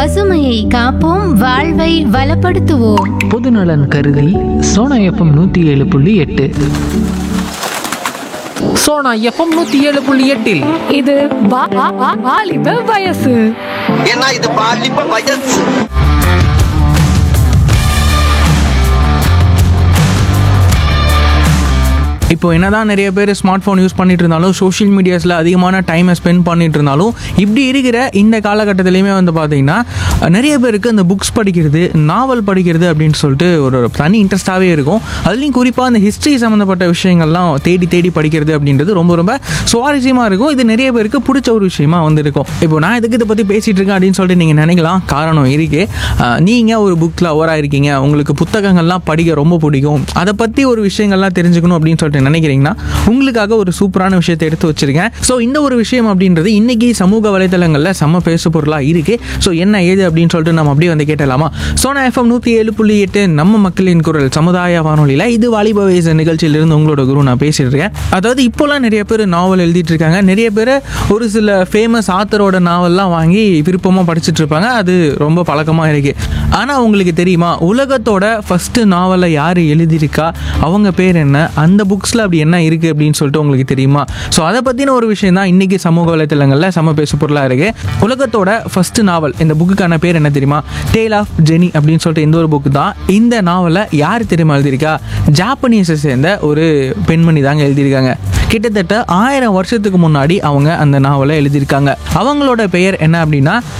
பசுமையை காப்போம் வாழ்வை வளப்படுத்துவோம் பொதுநலன் கருதி சோனா எஃப்எம் நூற்றி ஏழு புள்ளி எட்டு சோனா எஃப்எம் நூற்றி ஏழு புள்ளி எட்டில் இது வா- வா- வா- வாலிப வயசு ஏன்னா இது பாலிப்ப வயசு இப்போ என்னதான் நிறைய பேர் ஸ்மார்ட் ஃபோன் யூஸ் பண்ணிட்டு இருந்தாலும் சோஷியல் மீடியாஸில் அதிகமான டைமை ஸ்பெண்ட் பண்ணிட்டு இருந்தாலும் இப்படி இருக்கிற இந்த காலகட்டத்திலையுமே வந்து பார்த்தீங்கன்னா நிறைய பேருக்கு அந்த புக்ஸ் படிக்கிறது நாவல் படிக்கிறது அப்படின்னு சொல்லிட்டு ஒரு தனி இன்ட்ரெஸ்டாகவே இருக்கும் அதுலேயும் குறிப்பாக அந்த ஹிஸ்ட்ரி சம்மந்தப்பட்ட விஷயங்கள்லாம் தேடி தேடி படிக்கிறது அப்படின்றது ரொம்ப ரொம்ப சுவாரஸ்யமாக இருக்கும் இது நிறைய பேருக்கு பிடிச்ச ஒரு விஷயமா வந்து இருக்கும் இப்போ நான் எதுக்கு இதை பற்றி பேசிகிட்டு இருக்கேன் அப்படின்னு சொல்லிட்டு நீங்கள் நினைக்கலாம் காரணம் இருக்கு நீங்கள் ஒரு புக் லவராக இருக்கீங்க உங்களுக்கு புத்தகங்கள்லாம் படிக்க ரொம்ப பிடிக்கும் அதை பற்றி ஒரு விஷயங்கள்லாம் தெரிஞ்சுக்கணும் அப்படின்னு சொல்லிட்டு நினைக்கிறீங்கன்னா உங்களுக்காக ஒரு சூப்பரான விஷயத்தை எடுத்து வச்சிருக்கேன் ஸோ இந்த ஒரு விஷயம் அப்படின்றது இன்னைக்கு சமூக வலைத்தளங்களில் செம்ம பேசு பொருளாக இருக்கு ஸோ என்ன ஏது அப்படின்னு சொல்லிட்டு நம்ம அப்படியே வந்து கேட்டலாமா சோனா எஃப்எம் நூற்றி ஏழு புள்ளி எட்டு நம்ம மக்களின் குரல் சமுதாய வானொலியில் இது வாலிப வயசு நிகழ்ச்சியிலிருந்து உங்களோட குரு நான் பேசிட்டு இருக்கேன் அதாவது இப்போலாம் நிறைய பேர் நாவல் எழுதிட்டு இருக்காங்க நிறைய பேர் ஒரு சில ஃபேமஸ் ஆத்தரோட நாவல்லாம் வாங்கி விருப்பமாக படிச்சுட்டு இருப்பாங்க அது ரொம்ப பழக்கமாக இருக்கு ஆனால் உங்களுக்கு தெரியுமா உலகத்தோட ஃபர்ஸ்ட் நாவலை யார் எழுதியிருக்கா அவங்க பேர் என்ன அந்த புக்ஸில் அப்படி என்ன இருக்குது அப்படின்னு சொல்லிட்டு உங்களுக்கு தெரியுமா ஸோ அதை பற்றின ஒரு விஷயம் தான் இன்றைக்கி சமூக வலைத்தளங்களில் சம பேசு பொருளாக இருக்கு உலகத்தோட ஃபர்ஸ்ட் நாவல் இந்த புக்குக்கான பேர் என்ன தெரியுமா டேல் ஆஃப் ஜெனி அப்படின்னு சொல்லிட்டு இந்த ஒரு புக்கு தான் இந்த நாவலை யார் தெரியுமா எழுதியிருக்கா ஜாப்பனீஸை சேர்ந்த ஒரு பெண்மணி தாங்க எழுதியிருக்காங்க கிட்டத்தட்ட ஆயிரம் வருஷத்துக்கு முன்னாடி அவங்க அந்த நாவலை எழுதியிருக்காங்க அவங்களோட பெயர் என்ன அப்படின்னா